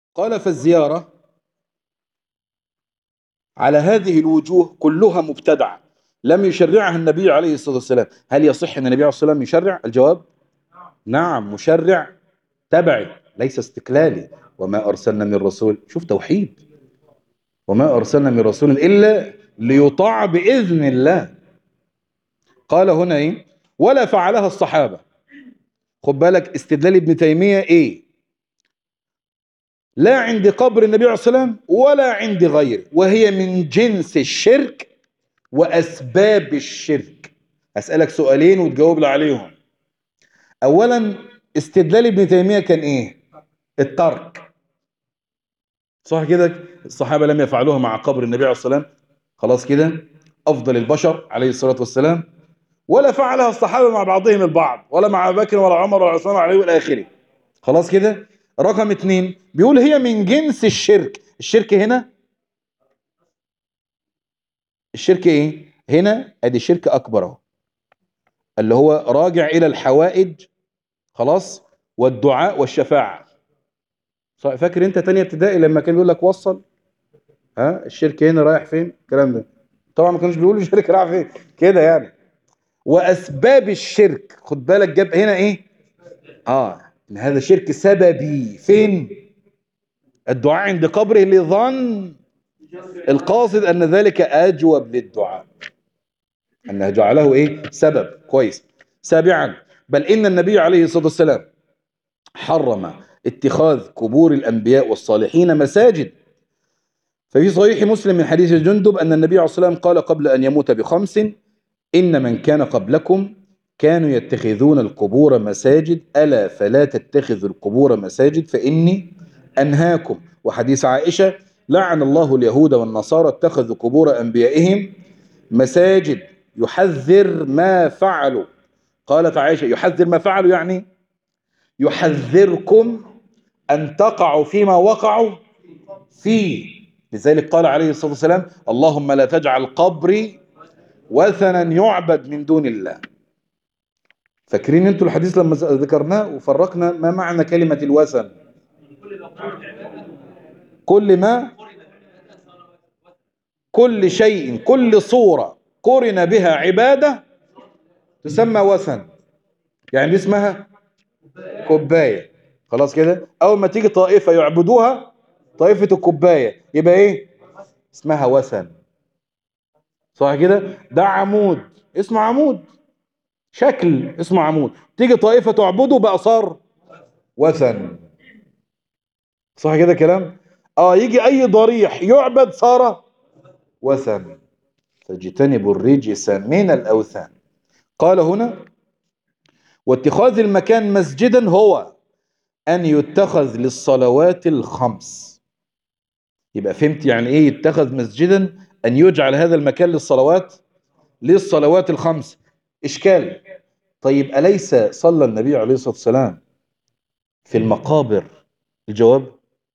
قال فالزيارة على هذه الوجوه كلها مبتدعة لم يشرعها النبي عليه الصلاة والسلام هل يصح أن النبي عليه الصلاة والسلام يشرع الجواب نعم مشرع تبعي ليس استقلالي وما أرسلنا من رسول شوف توحيد وما أرسلنا من رسول إلا ليطاع بإذن الله قال هنا إيه ولا فعلها الصحابة خد بالك استدلال ابن تيمية إيه لا عند قبر النبي عليه الصلاة والسلام ولا عند غيره وهي من جنس الشرك وأسباب الشرك أسألك سؤالين وتجاوب لي عليهم أولا استدلال ابن تيمية كان إيه الترك صح كده الصحابة لم يفعلوها مع قبر النبي عليه الصلاة والسلام خلاص كده أفضل البشر عليه الصلاة والسلام ولا فعلها الصحابة مع بعضهم البعض ولا مع أبو بكر ولا عمر ولا عثمان ولا علي والى اخره خلاص كده رقم اتنين بيقول هي من جنس الشرك الشرك هنا الشرك ايه هنا ادي شرك اكبر اهو اللي هو راجع الى الحوائج خلاص والدعاء والشفاعة فاكر انت تانية ابتدائي لما كان بيقول لك وصل ها الشرك هنا رايح فين الكلام ده طبعا ما كانوش بيقولوا الشرك رايح فين كده يعني واسباب الشرك خد بالك جاب هنا ايه اه ان هذا شرك سببي فين الدعاء عند قبره لظن القاصد ان ذلك اجوب للدعاء انه جعله ايه سبب كويس سابعا بل ان النبي عليه الصلاه والسلام حرم اتخاذ قبور الانبياء والصالحين مساجد ففي صحيح مسلم من حديث الجندب ان النبي عليه الصلاه والسلام قال قبل ان يموت بخمس إن من كان قبلكم كانوا يتخذون القبور مساجد ألا فلا تتخذوا القبور مساجد فإني أنهاكم وحديث عائشة لعن الله اليهود والنصارى اتخذوا قبور أنبيائهم مساجد يحذر ما فعلوا قالت عائشة يحذر ما فعلوا يعني يحذركم أن تقعوا فيما وقعوا فيه لذلك قال عليه الصلاة والسلام اللهم لا تجعل قبري وثنا يعبد من دون الله فاكرين انتوا الحديث لما ذكرناه وفرقنا ما معنى كلمة الوثن كل ما كل شيء كل صورة قرن بها عبادة تسمى وثن يعني دي اسمها كوباية خلاص كده اول ما تيجي طائفة يعبدوها طائفة الكوباية يبقى ايه اسمها وثن صح كده ده عمود اسمه عمود شكل اسمه عمود تيجي طائفة تعبده بقى صار وثن صح كده كلام اه يجي اي ضريح يعبد صار وثن فاجتنبوا الرجس من الاوثان قال هنا واتخاذ المكان مسجدا هو ان يتخذ للصلوات الخمس يبقى فهمت يعني ايه يتخذ مسجدا أن يجعل هذا المكان للصلوات للصلوات الخمس إشكال طيب أليس صلى النبي عليه الصلاة والسلام في المقابر الجواب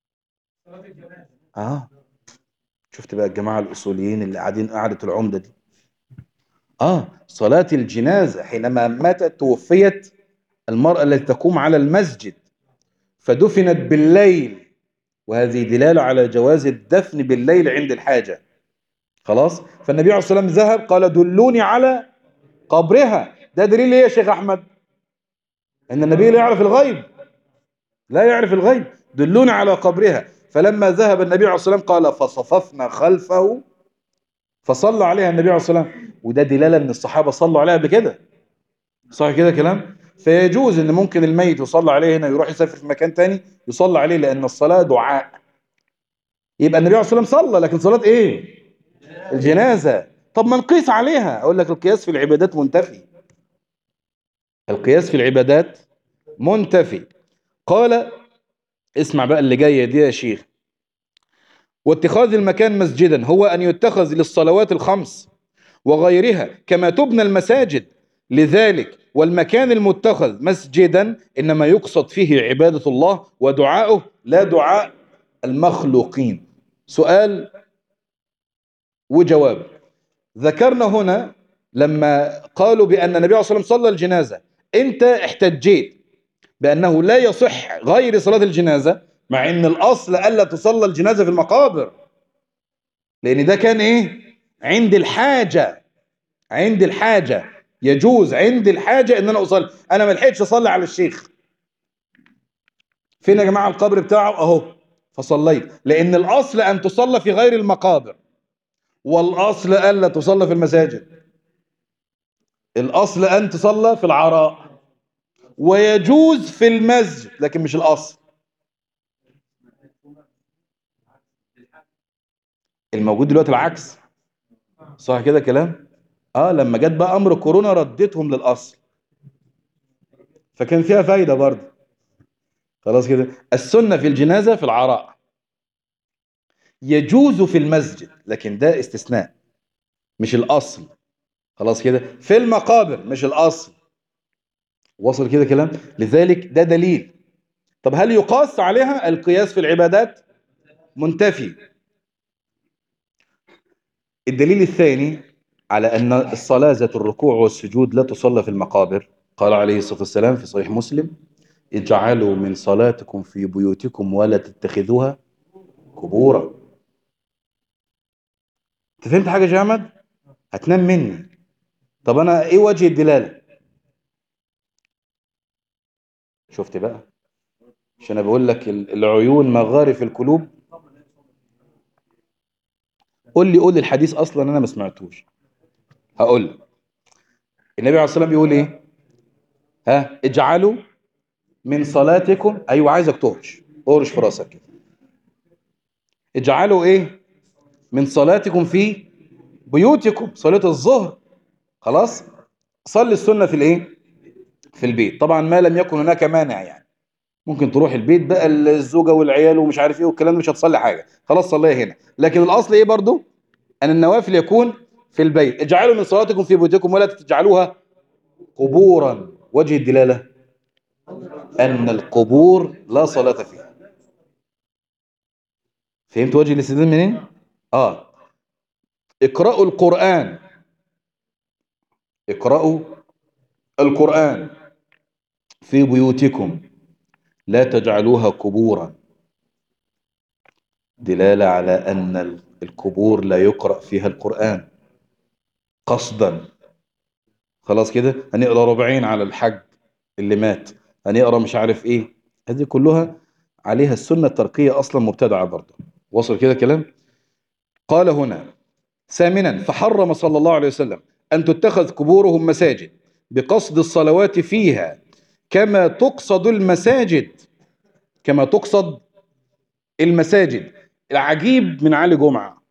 آه شفت بقى الجماعة الأصوليين اللي قاعدين قاعدة العمدة دي آه صلاة الجنازة حينما ماتت توفيت المرأة التي تقوم على المسجد فدفنت بالليل وهذه دلالة على جواز الدفن بالليل عند الحاجة خلاص فالنبي عليه الصلاة والسلام ذهب قال دلوني على قبرها ده دليل ايه يا شيخ احمد ان النبي لا يعرف الغيب لا يعرف الغيب دلوني على قبرها فلما ذهب النبي عليه الصلاة والسلام قال فصففنا خلفه فصلى عليها النبي عليه الصلاة والسلام وده دلالة ان الصحابة صلوا عليها بكده صح كده كلام فيجوز ان ممكن الميت يصلى عليه هنا يروح يسافر في مكان تاني يصلى عليه لان الصلاة دعاء يبقى النبي عليه الصلاة والسلام صلى لكن صلاة ايه الجنازة طب ما نقيس عليها اقول لك القياس في العبادات منتفي القياس في العبادات منتفي قال اسمع بقى اللي جاية دي يا شيخ واتخاذ المكان مسجدا هو أن يتخذ للصلوات الخمس وغيرها كما تبنى المساجد لذلك والمكان المتخذ مسجدا إنما يقصد فيه عبادة الله ودعاؤه لا دعاء المخلوقين سؤال وجواب ذكرنا هنا لما قالوا بأن النبي عليه الصلاة والسلام صلى الجنازة انت احتجيت بأنه لا يصح غير صلاة الجنازة مع ان الاصل الا تصلى الجنازه في المقابر لان ده كان ايه عند الحاجه عند الحاجه يجوز عند الحاجه ان انا اصلي انا ما لحقتش اصلي على الشيخ فين يا جماعه القبر بتاعه اهو فصليت لان الاصل ان تصلى في غير المقابر والاصل الا تصلى في المساجد الاصل ان تصلى في العراء ويجوز في المسجد لكن مش الاصل الموجود دلوقتي العكس صح كده كلام اه لما جت بقى امر كورونا ردتهم للاصل فكان فيها فايده برضه خلاص كده السنه في الجنازه في العراء يجوز في المسجد لكن ده استثناء مش الاصل خلاص كده في المقابر مش الاصل وصل كده كلام لذلك ده دليل طب هل يقاس عليها القياس في العبادات منتفي الدليل الثاني على أن الصلاة ذات الركوع والسجود لا تصلى في المقابر قال عليه الصلاة والسلام في صحيح مسلم اجعلوا من صلاتكم في بيوتكم ولا تتخذوها قبورا انت فهمت حاجة يا جامد هتنام مني طب انا ايه وجه الدلالة شفت بقى مش انا بقول لك العيون مغارف القلوب قول لي قول لي الحديث اصلا انا ما سمعتوش هقول لك النبي عليه الصلاه والسلام بيقول ايه ها اجعلوا من صلاتكم ايوه عايزك تهرش اهرش في راسك كده اجعلوا ايه من صلاتكم في بيوتكم صلاه الظهر خلاص صلي السنه في الايه في البيت طبعا ما لم يكن هناك مانع يعني ممكن تروح البيت بقى الزوجه والعيال ومش عارف ايه والكلام ده مش هتصلي حاجه خلاص صليها هنا لكن الاصل ايه برضو ان النوافل يكون في البيت اجعلوا من صلاتكم في بيوتكم ولا تجعلوها قبورا وجه الدلاله ان القبور لا صلاه فيها فهمت وجه الاستدلال منين اه اقرأوا القرآن اقرأوا القرآن في بيوتكم لا تجعلوها قبورا دلالة على أن القبور لا يقرأ فيها القرآن قصدا خلاص كده هنقرأ ربعين على الحج اللي مات هنقرأ مش عارف ايه هذه كلها عليها السنة التركية أصلا مبتدعة برضه وصل كده كلام قال هنا ثامنا فحرم صلى الله عليه وسلم أن تتخذ قبورهم مساجد بقصد الصلوات فيها كما تقصد المساجد كما تقصد المساجد العجيب من علي جمعة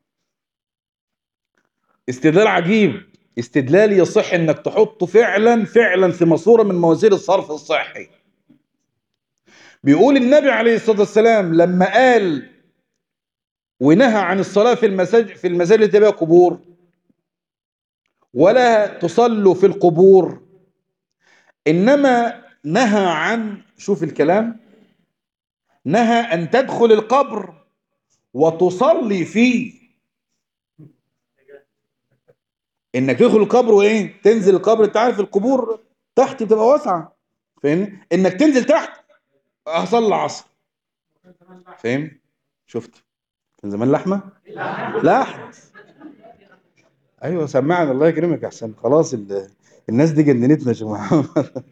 استدلال عجيب استدلال يصح انك تحطه فعلا فعلا في ماسوره من موازير الصرف الصحي بيقول النبي عليه الصلاه والسلام لما قال ونهى عن الصلاه في المساجد في المساجد اللي تبقى قبور ولا تصلوا في القبور انما نهى عن شوف الكلام نهى ان تدخل القبر وتصلي فيه انك تدخل القبر وايه تنزل القبر انت عارف القبور تحت بتبقى واسعه فاهمني انك تنزل تحت اصلي العصر فاهم شفت كان زمان لحمه لحم ايوه سمعنا الله يكرمك يا حسن خلاص الناس دي جننتنا يا شيخ محمد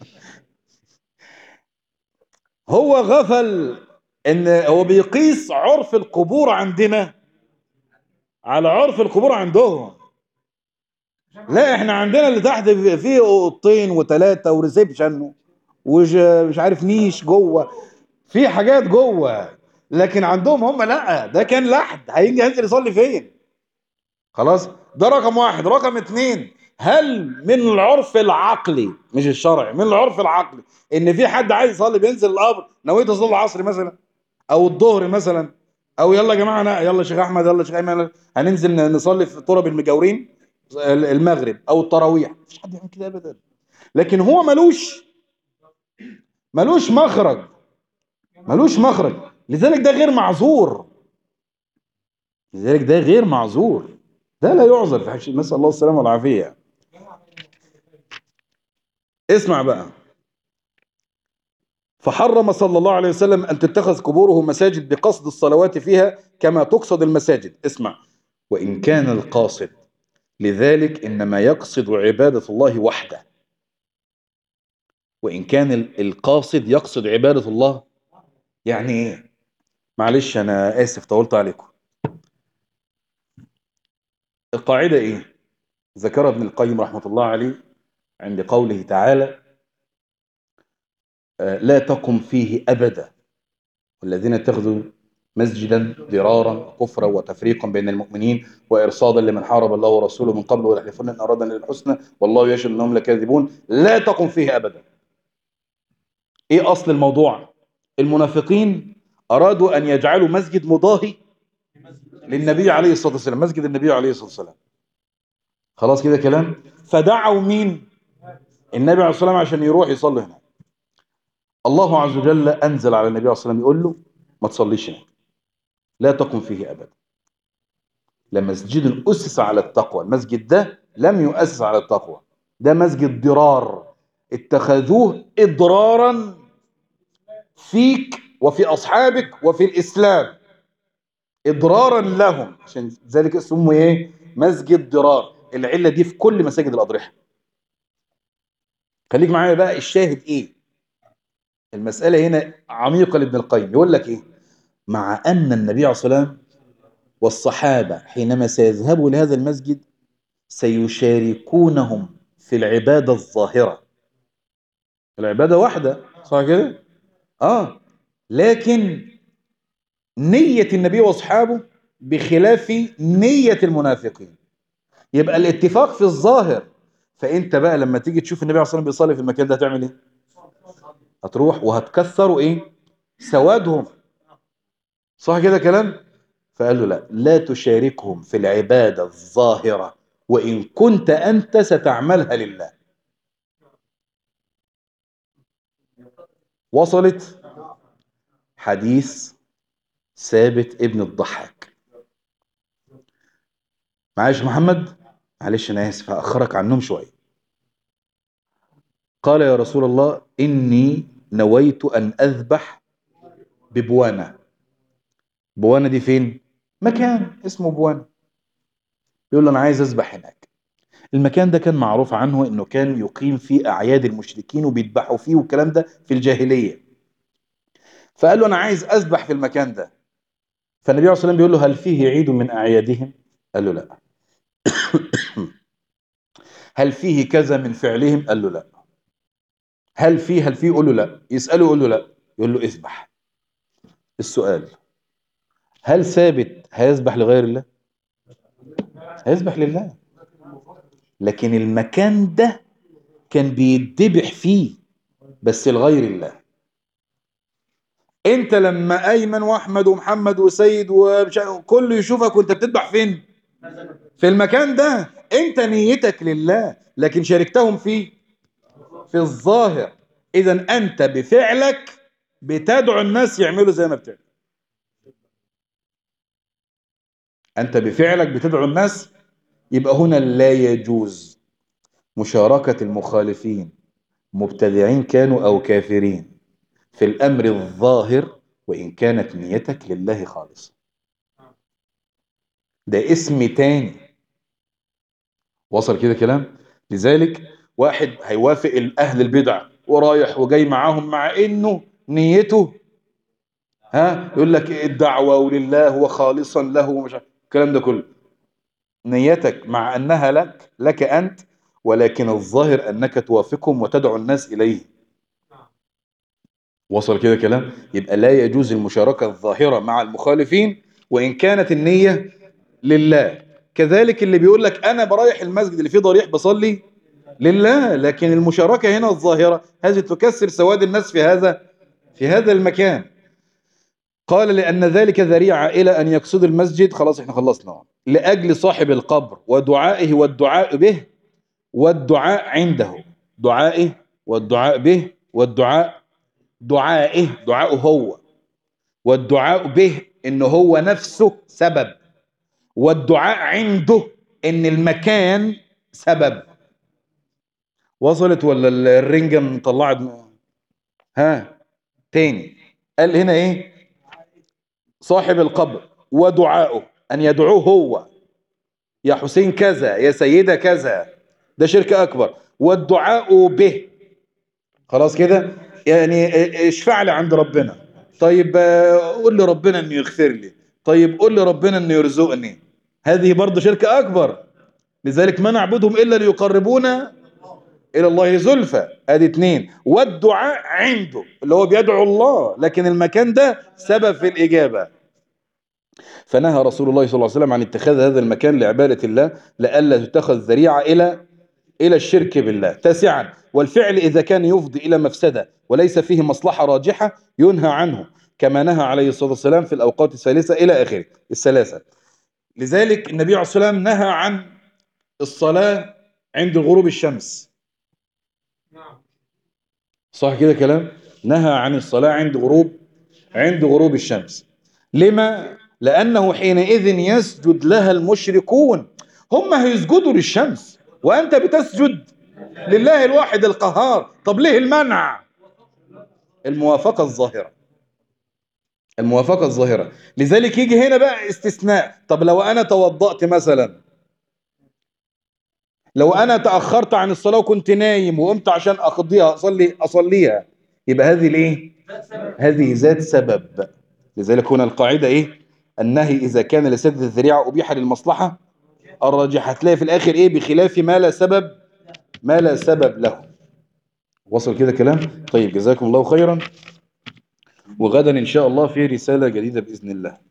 هو غفل ان هو بيقيس عرف القبور عندنا على عرف القبور عندهم لا احنا عندنا اللي تحت فيه اوضتين وثلاثه وريسبشن ومش عارف نيش جوه في حاجات جوه لكن عندهم هم لا ده كان لحد هيجي ينزل يصلي فين خلاص ده رقم واحد رقم اتنين هل من العرف العقلي مش الشرعي من العرف العقلي ان في حد عايز يصلي بينزل القبر نويت اصلي العصر مثلا او الظهر مثلا او يلا يا جماعه أنا يلا شيخ احمد يلا شيخ ايمن هننزل نصلي في تراب المجاورين المغرب او التراويح مفيش حد يعمل كده ابدا لكن هو ملوش ملوش مخرج ملوش مخرج لذلك ده غير معذور لذلك ده غير معذور ده لا يعذر في حاجه نسال الله السلامه والعافيه اسمع بقى فحرم صلى الله عليه وسلم أن تتخذ قبوره مساجد بقصد الصلوات فيها كما تقصد المساجد اسمع وإن كان القاصد لذلك إنما يقصد عبادة الله وحده وإن كان القاصد يقصد عبادة الله يعني إيه معلش أنا آسف طولت عليكم القاعدة إيه ذكرها ابن القيم رحمة الله عليه عند قوله تعالى لا تقم فيه أبدا والذين اتخذوا مسجدا ضرارا كفرا وتفريقا بين المؤمنين وإرصادا لمن حارب الله ورسوله من قبل ويحلفون إن أرادنا للحسنى والله يشهد أنهم لكاذبون لا تقم فيه أبدا إيه أصل الموضوع المنافقين أرادوا أن يجعلوا مسجد مضاهي للنبي عليه الصلاة والسلام مسجد النبي عليه الصلاة والسلام خلاص كده كلام فدعوا مين النبي عليه الصلاة والسلام عشان يروح يصلي هناك الله عز وجل أنزل على النبي عليه الصلاة والسلام يقول له ما تصليش هناك لا تقم فيه أبدا لمسجد أسس على التقوى المسجد ده لم يؤسس على التقوى ده مسجد ضرار اتخذوه إضرارا فيك وفي أصحابك وفي الإسلام إضرارا لهم عشان ذلك اسمه إيه مسجد ضرار العلة دي في كل مساجد الأضرحة خليك معايا بقى الشاهد إيه المسألة هنا عميقة لابن القيم يقول لك إيه مع أن النبي عليه الصلاة والسلام والصحابة حينما سيذهبوا لهذا المسجد سيشاركونهم في العبادة الظاهرة العبادة واحدة صح كده؟ آه لكن نية النبي وأصحابه بخلاف نية المنافقين يبقى الاتفاق في الظاهر فأنت بقى لما تيجي تشوف النبي عليه الصلاة والسلام بيصلي في المكان ده هتعمل إيه؟ هتروح وهتكثروا إيه؟ سوادهم صح كده كلام؟ فقال له لا لا تشاركهم في العبادة الظاهرة وإن كنت أنت ستعملها لله وصلت حديث ثابت ابن الضحاك معايش محمد معلش انا اسف هاخرك عنهم شويه قال يا رسول الله اني نويت ان اذبح ببوانا بوانا دي فين مكان اسمه بوانا يقول له انا عايز اذبح هناك المكان ده كان معروف عنه انه كان يقيم فيه اعياد المشركين وبيذبحوا فيه والكلام ده في الجاهليه فقال له انا عايز اذبح في المكان ده فالنبي عليه الصلاه والسلام بيقول له هل فيه عيد من اعيادهم قال له لا هل فيه كذا من فعلهم قال له لا هل فيه هل فيه يقول له لا يساله يقول له لا يقول له اذبح السؤال هل ثابت هيذبح لغير الله هيذبح لله لكن المكان ده كان بيتذبح فيه بس لغير الله انت لما ايمن واحمد ومحمد وسيد وكله يشوفك وانت بتذبح فين في المكان ده انت نيتك لله لكن شاركتهم فيه في الظاهر اذا انت بفعلك بتدعو الناس يعملوا زي ما بتعمل انت بفعلك بتدعو الناس يبقى هنا لا يجوز مشاركة المخالفين مبتدعين كانوا أو كافرين في الأمر الظاهر وإن كانت نيتك لله خالصة ده اسم تاني وصل كده كلام لذلك واحد هيوافق أهل البدع ورايح وجاي معاهم مع إنه نيته ها يقول لك الدعوة ولله وخالصا له ومش الكلام ده كله نيتك مع أنها لك لك أنت ولكن الظاهر أنك توافقهم وتدعو الناس إليه وصل كده كلام يبقى لا يجوز المشاركة الظاهرة مع المخالفين وإن كانت النية لله كذلك اللي بيقول لك أنا برايح المسجد اللي فيه ضريح بصلي لله لكن المشاركة هنا الظاهرة هذه تكسر سواد الناس في هذا في هذا المكان قال لأن ذلك ذريعة إلى أن يقصد المسجد خلاص احنا خلصنا لأجل صاحب القبر ودعائه والدعاء به والدعاء عنده دعائه والدعاء به والدعاء دعائه دعائه هو والدعاء به إن هو نفسه سبب والدعاء عنده إن المكان سبب وصلت ولا الرنجة مطلعت ها تاني قال هنا ايه صاحب القبر ودعاؤه ان يدعوه هو يا حسين كذا يا سيدة كذا ده شرك اكبر والدعاء به خلاص كده يعني اشفع لي عند ربنا طيب آه، قول لي ربنا انه يغفر لي طيب قول لي ربنا انه يرزقني هذه برضه شرك اكبر لذلك ما نعبدهم الا ليقربونا الى الله زلفى ادي اتنين والدعاء عنده اللي هو بيدعو الله لكن المكان ده سبب في الاجابه فنهى رسول الله صلى الله عليه وسلم عن اتخاذ هذا المكان لعباده الله لئلا تتخذ ذريعه الى الى الشرك بالله تاسعا والفعل اذا كان يفضي الى مفسده وليس فيه مصلحه راجحه ينهى عنه كما نهى عليه الصلاه والسلام في الاوقات الثالثه الى اخره الثلاثه لذلك النبي عليه الصلاه والسلام نهى عن الصلاه عند غروب الشمس صح كده كلام نهى عن الصلاة عند غروب عند غروب الشمس لما لأنه حينئذ يسجد لها المشركون هم هيسجدوا للشمس وأنت بتسجد لله الواحد القهار طب ليه المنع الموافقة الظاهرة الموافقة الظاهرة لذلك يجي هنا بقى استثناء طب لو أنا توضأت مثلا لو انا تاخرت عن الصلاه وكنت نايم وقمت عشان اقضيها اصلي اصليها يبقى هذه الايه هذه ذات سبب لذلك هنا القاعده ايه النهي اذا كان لسد الذريعه ابيح للمصلحه الراجحه هتلاقي في الاخر ايه بخلاف ما لا سبب ما لا سبب له وصل كده كلام طيب جزاكم الله خيرا وغدا ان شاء الله في رساله جديده باذن الله